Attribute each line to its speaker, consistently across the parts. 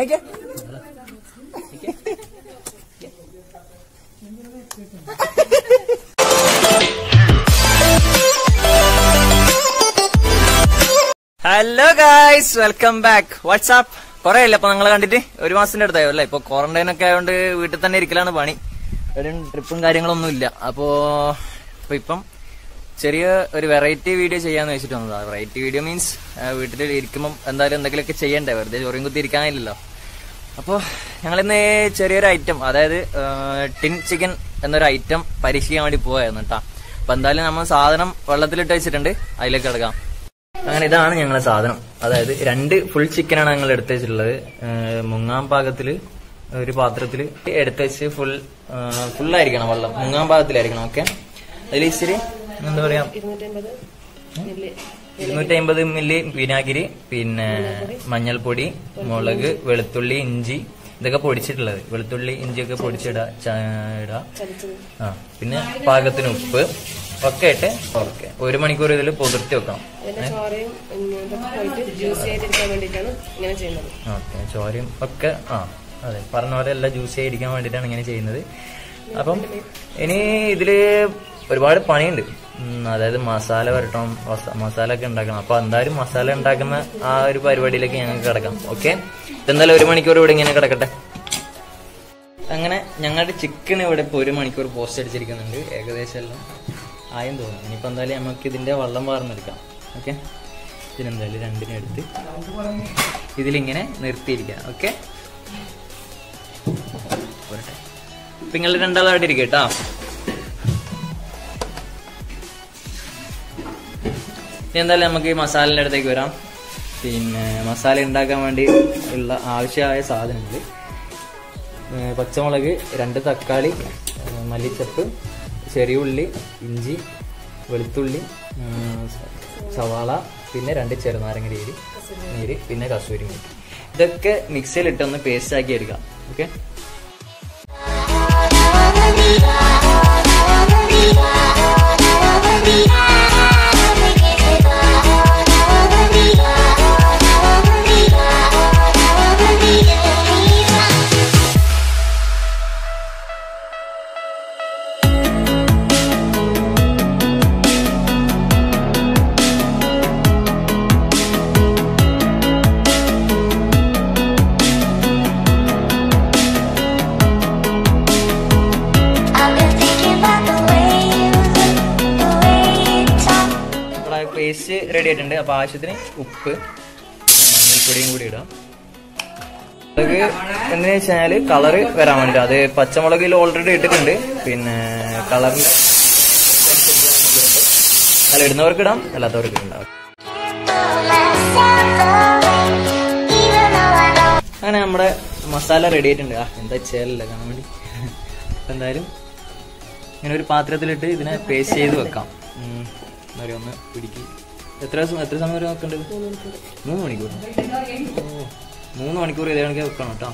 Speaker 1: ഏക്കെ hello guys welcome back what's up കൊറേ അല്ലേ അപ്പൊ നിങ്ങളെ കണ്ടിട്ട് ഒരു മാസത്തിന്റെ അടുത്തായോ അല്ലേ ഇപ്പൊ ക്വാറന്റൈൻ ഒക്കെ ആയതുകൊണ്ട് വീട്ടിൽ തന്നെ ഇരിക്കലാണ് പണി ഒരു ട്രിപ്പും കാര്യങ്ങളൊന്നും ഇല്ല അപ്പോ ഇപ്പൊ ഇപ്പം ചെറിയ ഒരു വെറൈറ്റി വീഡിയോ ചെയ്യാന്ന് വെച്ചിട്ട് വന്നതാ വെറൈറ്റി വീഡിയോ മീൻസ് വീട്ടിൽ ഇരിക്കുമ്പോൾ എന്തായാലും എന്തെങ്കിലുമൊക്കെ ചെയ്യണ്ടേ വെറുതെ ചൊറിയും കുത്തി ഇരിക്കാനില്ലല്ലോ അപ്പോൾ ഞങ്ങളിന്ന് ചെറിയൊരു ഐറ്റം അതായത് ടിൻ ചിക്കൻ എന്നൊരു ഐറ്റം പരീക്ഷിക്കാൻ വേണ്ടി പോയായിരുന്നു കേട്ടോ അപ്പൊ എന്തായാലും നമ്മൾ സാധനം വെള്ളത്തിലിട്ട് വെച്ചിട്ടുണ്ട് അതിലേക്ക് കിടക്കാം അങ്ങനെ ഇതാണ് ഞങ്ങളെ സാധനം അതായത് രണ്ട് ഫുൾ ചിക്കനാണ് ഞങ്ങൾ എടുത്തു വെച്ചിട്ടുള്ളത് ഏഹ് മുങ്ങാൻ പാകത്തില് ഒരു പാത്രത്തില് എടുത്ത് വെച്ച് ഫുൾ ഫുള്ളായിരിക്കണം വെള്ളം മുങ്ങാൻ പാകത്തിലായിരിക്കണം ഓക്കെ അതിൽ ഇച്ചിരി എന്താ പറയാ ഇരുന്നൂറ്റി അമ്പത് മില്ലി വിനാഗിരി പിന്നെ മഞ്ഞൾപ്പൊടി മുളക് വെളുത്തുള്ളി ഇഞ്ചി ഇതൊക്കെ പൊടിച്ചിട്ടുള്ളത് വെളുത്തുള്ളി ഇഞ്ചിയൊക്കെ പൊടിച്ചിടാ ച- ഇടാ ആ പിന്നെ പാകത്തിന് ഉപ്പ് ഒക്കെ ഇട്ട് ഓക്കെ ഒരു മണിക്കൂർ ഇതിൽ പൊതിർത്തി വെക്കണം
Speaker 2: അതിന്റെ ചോറയും ഉം, ഇതൊക്കെ പോയിട്ട് ജ്യൂസി ആയിട്ടിരിക്കാൻ വേണ്ടിയിട്ടാണ് ഇങ്ങനെ ചെയ്യുന്നത്
Speaker 1: ഓക്കെ ചോരയും ഒക്കെ ആ അതെ പറഞ്ഞ പോലെ എല്ലാം ജ്യൂസ് ചെയ്തിരിക്കാൻ വേണ്ടിയിട്ടാണ് ഇങ്ങനെ ചെയ്യുന്നത് അപ്പം ഇനി ഇതില് ഒരുപാട് പണിയുണ്ട് ഉം, അതായത് മസാല വരട്ടണം മസ- മസാല ഒക്കെ ഉണ്ടാക്കണം അപ്പൊ എന്തായാലും മസാല ഉണ്ടാക്കുന്ന ആ ഒരു പരിപാടിയിലേക്ക് ഞങ്ങൾക്ക് കിടക്കാം ഓക്കെ ഇതെന്തായാലും ഒരു മണിക്കൂർ ഇവിടെ ഇങ്ങനെ കിടക്കട്ടെ അങ്ങനെ ഞങ്ങളുടെ ചിക്കൻ ഇവിടെ ഇപ്പോൾ ഒരു മണിക്കൂർ പോസ്റ്റ് അടിച്ചിരിക്കുന്നുണ്ട് ഏകദേശം എല്ലാം ആയും തോന്നുന്നു ഇനിയിപ്പോൾ എന്തായാലും നമുക്ക് ഇതിന്റെ വെള്ളം വാർന്നെടുക്കാം ഓക്കെ ഇതിനെന്തായാലും രണ്ടിനും എടുത്ത് ഇതിലിങ്ങനെ നിർത്തിയിരിക്കാം ഓക്കെ പോരട്ടെ ഇപ്പൊ നിങ്ങൾ രണ്ടാളും അവിടെ ഇരിക്കും കേട്ടോ ഇനി എന്തായാലും നമുക്ക് ഈ മസാലിന്റെ അടുത്തേക്ക് വരാം പിന്നെ മസാല ഉണ്ടാക്കാൻ വേണ്ടി ഉള്ള ആവശ്യമായ സാധനങ്ങൾ ഏഹ് പച്ചമുളക് രണ്ട് തക്കാളി ഏഹ് മല്ലിച്ചപ്പ് ചെറിയ ഉള്ളി ഇഞ്ചി വെളുത്തുള്ളി ഏഹ് സ- സവാള പിന്നെ രണ്ട് ചെറുനാരങ്ങ നീര് നീര് പിന്നെ കസൂരി മീറ്റ് ഇതൊക്കെ മിക്സിയിലിട്ടൊന്ന് പേസ്റ്റ് ആക്കി എടുക്കാം okay
Speaker 3: I've been thinking about the way you look, the way you talk.
Speaker 1: നമ്മുടെ പേസ്റ്റ് റെഡി ആയിട്ടുണ്ട് അപ്പൊ ആവശ്യത്തിന് ഉപ്പ് പിന്നെ മഞ്ഞൾപ്പൊടിയും കൂടി ഇടാം മുളക് എന്ന് വെച്ചാല് കളറ് വരാൻ വേണ്ടിട്ട് അത് പച്ചമുളകിൽ ഓൾറെഡി ഇട്ടിട്ടുണ്ട് പിന്നെ കളറിന് അല്ല ഇടുന്നവർക്ക് ഇടാം അല്ലാത്തവർക്ക് ഇടാം അങ്ങനെ നമ്മുടെ മസാല റെഡി ആയിട്ടുണ്ട് ആ എന്താ ചേലല്ല കാണാൻ വേണ്ടി അപ്പൊ എന്തായാലും ഇങ്ങനെ ഒരു പാത്രത്തിലിട്ട് ഇതിനെ പേസ്റ്റ് ചെയ്ത് വെക്കാം ഉം. എന്താ പറയുക ഒന്ന് പിടിക്ക് എത്ര ദിവസം എത്ര സമയം വരെ വെക്കേണ്ടത് മൂന്ന് മണിക്കൂർ ഓ മൂന്ന് മണിക്കൂർ ഇതേ കണക്കെ വെക്കണം കേട്ടോ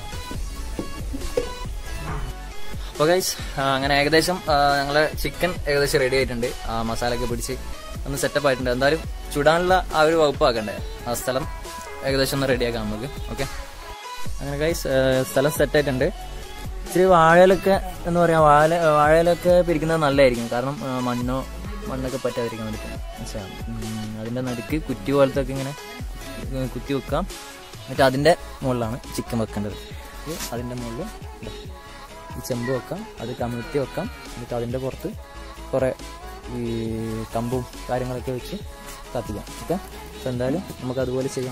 Speaker 1: അപ്പോൾ ഗൈസ് അങ്ങനെ ഏകദേശം ഞങ്ങളെ ചിക്കൻ ഏകദേശം റെഡി ആയിട്ടുണ്ട് ആ മസാല ഒക്കെ പിടിച്ച് ഒന്ന് സെറ്റപ്പ് ആയിട്ടുണ്ട് എന്തായാലും ചുടാനുള്ള ആ ഒരു വകുപ്പ് ആക്കണ്ടേ ആ സ്ഥലം ഏകദേശം ഒന്ന് റെഡിയാക്കാം നമുക്ക് ഓക്കെ അങ്ങനെ ഗൈസ് സ്ഥലം സെറ്റ് ആയിട്ടുണ്ട് ഇച്ചിരി വാഴയിലൊക്കെ എന്ന് പറയാം വാഴ വാഴയിലൊക്കെ പിരിക്കുന്നത് നല്ലതായിരിക്കും കാരണം ആ, മണ്ണോ മണ്ണൊക്കെ പറ്റാതിരിക്കാൻ വേണ്ടിയിട്ട് മനസ്സിലാവും ഉം, അതിന്റെ നടുക്ക് കുറ്റി പോലത്തെ ഒക്കെ ഇങ്ങനെ ഉം, കുത്തി വെക്കാം എന്നിട്ട് അതിന്റെ മുകളിലാണ് ചിക്കൻ വെക്കേണ്ടത് ഇത് അതിന്റെ മുകളിൽ ഇതാ. ഈ ചെമ്പ് വെക്കാം അത് കമിഴ്ത്തി വെക്കാം എന്നിട്ട് അതിന്റെ പുറത്ത് കുറെ ഈ കമ്പും കാര്യങ്ങളൊക്കെ വെച്ച് കത്തിക്കാം ഓക്കെ അപ്പോൾ എന്തായാലും നമുക്ക് അതുപോലെ ചെയ്യാം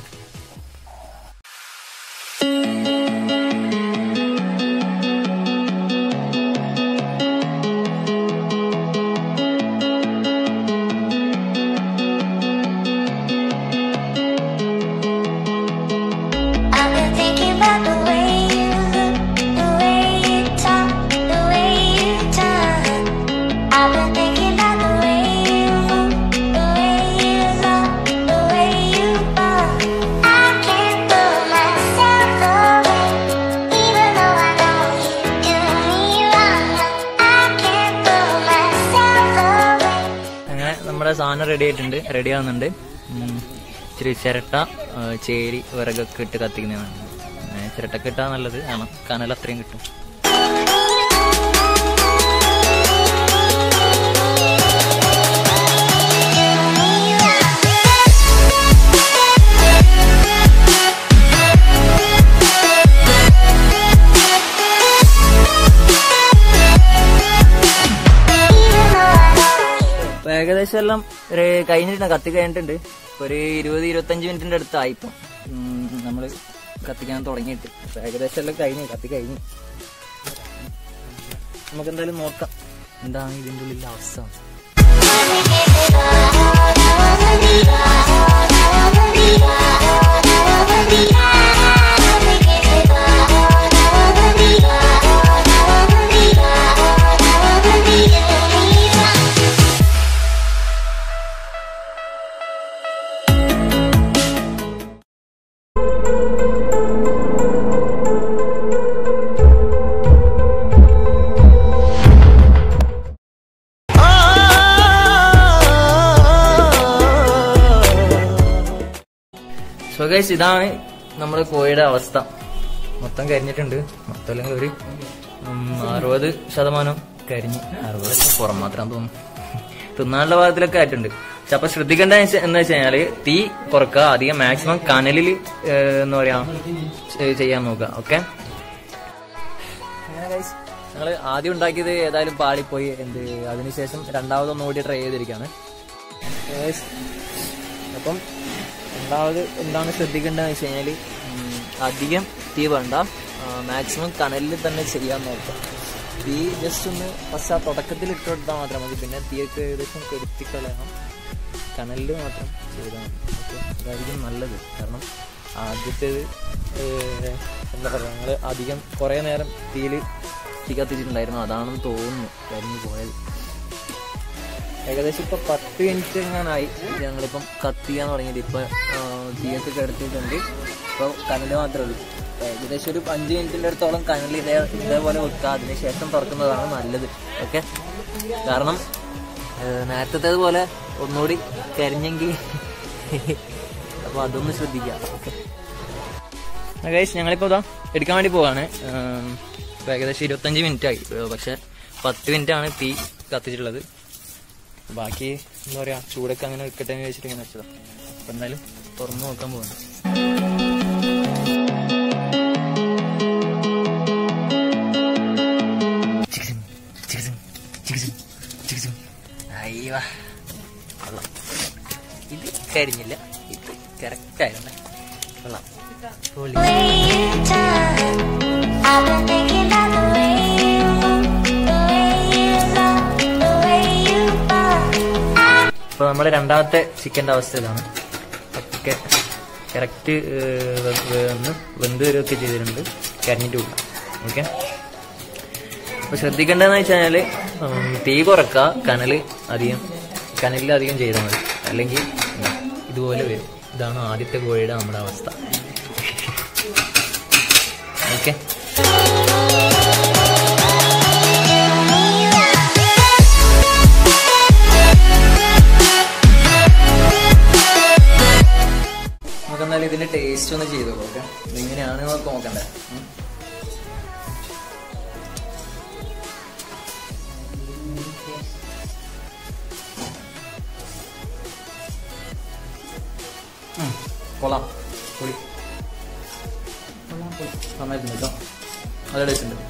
Speaker 3: I've been thinking about the way you look, the way you talk, the way you turn. I've been thinking about the way you move, the way you love, the way you burn. I can't pull myself away, even though I know you do me wrong. I can't pull myself away.
Speaker 1: അങ്ങനെ നമ്മുടെ സാധനം ready ആയിട്ടുണ്ട് ready ആവുന്നുണ്ട് ഉം. ഇച്ചിരി ചിരട്ട ആ, ചേരി വിറകൊക്കെ ഇട്ട് കത്തിക്കുന്നതാണ് ഏ, ചിരട്ടൊക്കെ ഇട്ടാൽ നല്ലത് ആണ് കനൽ അത്രയും കിട്ടും ഇപ്പൊ ഏകദേശം എല്ലാം ഒരു കഴിഞ്ഞിട്ടുണ്ട് കത്തി കഴിഞ്ഞിട്ടുണ്ട് ഇപ്പൊ ഒരു ഇരുപത് ഇരുപത്തഞ്ച് മിനിറ്റിന്റെ അടുത്തായി ഇപ്പം ഉം, നമ്മള് കത്തിക്കാൻ തുടങ്ങിയിട്ട് ഇപ്പൊ ഏകദേശം എല്ലാം കഴിഞ്ഞു കത്തി കഴിഞ്ഞു നമുക്ക് എന്തായാലും നോക്കാം എന്താണ് ഇതിന്റെ ഉള്ളിലെ അവസ്ഥ സോ ഗൈസ് ഇതാണ് നമ്മുടെ കോഴിയുടെ അവസ്ഥ മൊത്തം കരിഞ്ഞിട്ടുണ്ട് മൊത്തം അല്ലെങ്കിൽ ഒരു ഉം, അറുപത് ശതമാനം കരിഞ്ഞ് അറുപത് പുറം മാത്രം തോന്നുന്നു തിന്നാനുള്ള ഭാഗത്തിലൊക്കെ ആയിട്ടുണ്ട് പക്ഷെ അപ്പൊ ശ്രദ്ധിക്കേണ്ട എന്ന് വെച്ച് കഴിഞ്ഞാല് തീ കുറക്കുക അധികം മാക്സിമം കനലിൽ എന്താ പറയാ ചെ- ചെയ്യാൻ നോക്കുക ഓക്കെ ഞങ്ങൾ ആദ്യം ഉണ്ടാക്കിയത് ഏതായാലും പാളിപ്പോയി എന്ത് അതിനുശേഷം രണ്ടാമതൊന്നും കൂടി ട്രൈ ചെയ്തിരിക്കുകയാണ് Guys, അപ്പം രണ്ടാമത് എന്താണ് ശ്രദ്ധിക്കേണ്ടതെന്ന് വെച്ച് കഴിഞ്ഞാൽ അധികം തീ വേണ്ട മാക്സിമം കനലിൽ തന്നെ ചെയ്യാൻ നോക്കാം തീ ജസ്റ്റ് ഒന്ന് ഫസ്റ്റ് ആ തുടക്കത്തിൽ ഇട്ട് കൊടുത്താൽ മാത്രം മതി പിന്നെ തീയൊക്കെ ഏകദേശം കെടുത്തിക്കളയണം കനലിൽ മാത്രം ചെയ്താൽ മതി ഓക്കെ അതായിരിക്കും നല്ലത് കാരണം ആദ്യത്തേത് ഏഹ്, എന്താ പറയുക ഞങ്ങൾ അധികം കുറേ നേരം തീയിൽ തീ കത്തിച്ചിട്ടുണ്ടായിരുന്നു അതാണെന്ന് തോന്നുന്നു കരിഞ്ഞു പോയത് ഏകദേശം ഇപ്പൊ പത്ത് മിനിറ്റ് എങ്ങാനായി ഞങ്ങളിപ്പം കത്തിയാൻ തുടങ്ങിയിട്ട് ഇപ്പൊ ആ, തീയൊക്കെ കിടത്തിയിട്ടുണ്ട് ഇപ്പൊ കനല് മാത്രമേ ഉള്ളൂ ഇപ്പൊ ഏകദേശം ഒരു അഞ്ച് മിനിറ്റിന്റെ അടുത്തോളം കനൽ ഇതേ ഇതേപോലെ വെക്കുക അതിനുശേഷം തുറക്കുന്നതാണ് നല്ലത് ഓക്കെ കാരണം നേരത്തേത് പോലെ ഒന്നുകൂടി കരിഞ്ഞെങ്കിൽ അപ്പൊ അതൊന്ന് ശ്രദ്ധിക്കാം ഓക്കെ ഗൈസ് ഞങ്ങളിപ്പോ ഇതാ എടുക്കാൻ വേണ്ടി പോവാണ് ഉം, ഇപ്പൊ ഏകദേശം ഇരുപത്തഞ്ച് മിനിറ്റ് ആയി ഏഹ് പക്ഷെ പത്ത് മിനിറ്റ് ആണ് തീ കത്തിച്ചിട്ടുള്ളത് ബാക്കി എന്താ പറയാ ചൂടൊക്കെ അങ്ങനെ വെക്കട്ടെ എന്ന് വെച്ചിട്ട് ഇങ്ങനെ വെച്ചതാ അപ്പൊ എന്തായാലും തുറന്നു നോക്കാൻ പോവാണ് അയ്യോ കൊള്ളാം ഇത് കരിഞ്ഞില്ല ഇത് കറക്റ്റ് ആയിരുന്നു കൊള്ളാം പൊളി.
Speaker 3: I've been thinking about the way you move, the way you love, the way you love.
Speaker 1: ഇപ്പൊ നമ്മുടെ രണ്ടാമത്തെ ചിക്കന്റെ അവസ്ഥ ഇതാണ് ഒക്കെ കറക്റ്റ് വന്ന് വെന്ത് വരികയൊക്കെ ചെയ്തിട്ടുണ്ട് കരിഞ്ഞിട്ട് കൂടാം ഓക്കെ അപ്പൊ ശ്രദ്ധിക്കേണ്ടതെന്ന് വെച്ച് കഴിഞ്ഞാല് ഉം, തീ കുറക്കുക കനല് അധികം കനലിൽ അധികം ചെയ്താൽ മതി അല്ലെങ്കിൽ ഇതാ, ഇതുപോലെ വരും ഇതാണ് ആദ്യത്തെ കോഴിയുടെ നമ്മുടെ അവസ്ഥ ഓക്കെ നമുക്ക് എന്തായാലും ഇതിന്റെ ടേസ്റ്റ് ഒന്ന് ചെയ്തു ഓക്കെ ഇതെങ്ങനെയാണ് നമുക്ക് നോക്കണ്ടേ ഉം. ഉം, കൊള്ളാം പൊളി കൊള്ളാം പൊളി നന്നായിട്ടുണ്ട് കേട്ടോ നല്ല ടേസ്റ്റ് ഉണ്ട്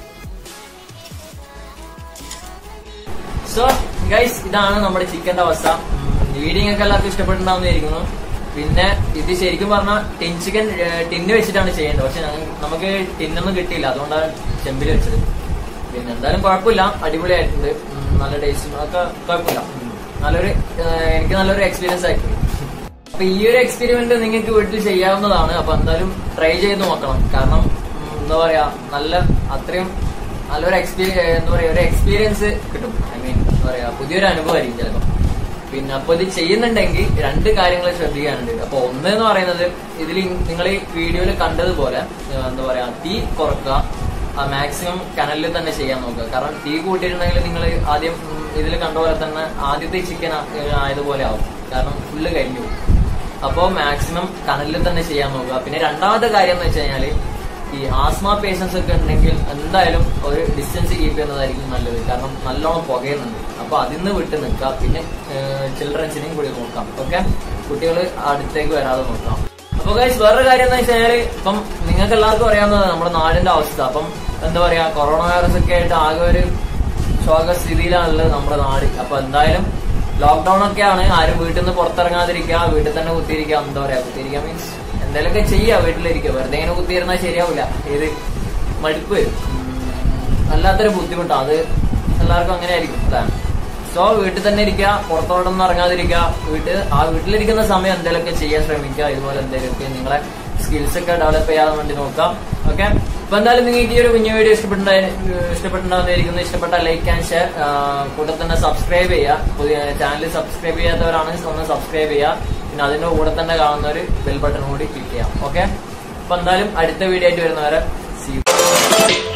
Speaker 1: സോ ഗൈസ് ഇതാണ് നമ്മുടെ ചിക്കന്റെ അവസ്ഥ വീഡിയോ ഒക്കെ എല്ലാവർക്കും ഇഷ്ടപ്പെട്ടുണ്ടാവുന്നതായിരിക്കുന്നു പിന്നെ ഇത് ശരിക്കും പറഞ്ഞാൽ ടിൻ ചിക്കൻ ടിന്ന് വെച്ചിട്ടാണ് ചെയ്യേണ്ടത് പക്ഷെ ഞങ്ങ- നമുക്ക് ടിന്നൊന്നും കിട്ടിയില്ല അതുകൊണ്ടാണ് ചെമ്പിൽ വെച്ചത് പിന്നെ എന്തായാലും കുഴപ്പമില്ല അടിപൊളിയായിട്ടുണ്ട് ഉം, നല്ല ടേസ്റ്റും ഒക്കെ കുഴപ്പമില്ല ഉം, നല്ലൊരു ഏഹ്, എനിക്ക് നല്ലൊരു എക്സ്പീരിയൻസ് ആയിട്ടുണ്ട് അപ്പൊ ഈ ഒരു എക്സ്പെരിമെന്റ് നിങ്ങൾക്ക് വീട്ടിൽ ചെയ്യാവുന്നതാണ് അപ്പൊ എന്തായാലും ട്രൈ ചെയ്ത് നോക്കണം കാരണം ഉം, എന്താ പറയാ നല്ല അത്രയും നല്ലൊരു എക്സ്പീരിയൻസ് എന്താ പറയാ ഒരു എക്സ്പീരിയൻസ് കിട്ടും ഐ മീൻ എന്താ പറയാ പുതിയൊരു അനുഭവമായിരിക്കും ചിലപ്പോൾ പിന്നെ അപ്പൊ ഇത് ചെയ്യുന്നുണ്ടെങ്കിൽ രണ്ട് കാര്യങ്ങൾ ശ്രദ്ധിക്കാനുണ്ട് അപ്പൊ ഒന്ന് എന്ന് പറയുന്നത് ഇതിൽ നിങ്ങൾ ഈ വീഡിയോയിൽ കണ്ടതുപോലെ ഏഹ്, എന്താ പറയാ തീ കുറക്കുക ആ മാക്സിമം കനലിൽ തന്നെ ചെയ്യാൻ നോക്കുക കാരണം തീ കൂട്ടിയിട്ടുണ്ടെങ്കിൽ നിങ്ങൾ ആദ്യം ഇതിൽ കണ്ട പോലെ തന്നെ ആദ്യത്തെ ചിക്കൻ ആയതുപോലെ ആവും കാരണം ഫുള്ള് കരിഞ്ഞു പോകും അപ്പോൾ മാക്സിമം കനലിൽ തന്നെ ചെയ്യാൻ നോക്കുക പിന്നെ രണ്ടാമത്തെ കാര്യം എന്ന് വെച്ച് കഴിഞ്ഞാല് ഈ ആസ്മ പേഷ്യൻസ് ഒക്കെ ഉണ്ടെങ്കിൽ എന്തായാലും ഒരു ഡിസ്റ്റൻസ് കീപ്പ് ചെയ്യുന്നതായിരിക്കും നല്ലത് കാരണം നല്ലോണം പുകയുന്നുണ്ട് അപ്പൊ അതിന്ന് വിട്ട് നിൽക്കാം പിന്നെ ചിൽഡ്രൻസിനെയും കൂടി നോക്കാം ഓക്കെ കുട്ടികൾ അടുത്തേക്ക് വരാതെ നോക്കാം അപ്പൊ ഗൈസ് വേറൊരു കാര്യം എന്താ വെച്ചാൽ ഇപ്പം നിങ്ങൾക്ക് എല്ലാവർക്കും അറിയാവുന്നതാണ് നമ്മുടെ നാടിന്റെ അവസ്ഥ അപ്പം എന്താ പറയാ കൊറോണ വൈറസ് ഒക്കെ ആയിട്ട് ആകെ ഒരു ശോകസ്ഥിതിയിലാണുള്ളത് നമ്മുടെ നാട് അപ്പൊ എന്തായാലും ലോക്ക്ഡൌൺ ഒക്കെയാണ് ആരും വീട്ടിൽ നിന്ന് പുറത്തിറങ്ങാതിരിക്കുക വീട്ടിൽ തന്നെ കുത്തിയിരിക്കുക എന്താ പറയാ കുത്തിയിരിക്കുക മീൻസ് എന്തെങ്കിലുമൊക്കെ ചെയ്യുക വീട്ടിലിരിക്കുക വെറുതെ ഇങ്ങനെ കുത്തിയിരുന്നാൽ ശരിയാവില്ല ഏത് മടുപ്പ് വരും ഉം, വല്ലാത്തൊരു ബുദ്ധിമുട്ടാണ് അത് എല്ലാവർക്കും അങ്ങനെ ആയിരിക്കും അല്ലേ സോ വീട്ടിൽ തന്നെ ഇരിക്കുക പുറത്തോട്ടൊന്നും ഇറങ്ങാതിരിക്കുക വീട്ടിൽ ആ വീട്ടിലിരിക്കുന്ന സമയം എന്തെങ്കിലുമൊക്കെ ചെയ്യാൻ ശ്രമിക്കുക ഇതുപോലെ എന്തെങ്കിലുമൊക്കെ നിങ്ങളെ സ്കിൽസ് ഒക്കെ ഡെവലപ്പ് ചെയ്യാൻ വേണ്ടി നോക്കാം ഓക്കെ അപ്പൊ എന്തായാലും നിങ്ങൾക്ക് ഈ ഒരു കുഞ്ഞു വീഡിയോ ഇഷ്ടപ്പെട്ടുണ്ടായി ഇഷ്ടപ്പെട്ടുണ്ടാവുന്നതായിരിക്കുന്നു ഇഷ്ടപ്പെട്ട ലൈക്ക് ആൻഡ് ഷെയർ കൂടെ തന്നെ സബ്സ്ക്രൈബ് ചെയ്യുക പുതിയ ചാനൽ സബ്സ്ക്രൈബ് ചെയ്യാത്തവരാണ് ഒന്ന് സബ്സ്ക്രൈബ് ചെയ്യുക പിന്നെ അതിന്റെ കൂടെ തന്നെ കാണുന്ന ഒരു ബെൽ ബട്ടൺ കൂടി ക്ലിക്ക് ചെയ്യാം ഓക്കെ അപ്പൊ എന്തായാലും അടുത്ത വീഡിയോ ആയിട്ട് വരുന്നവരെ സീ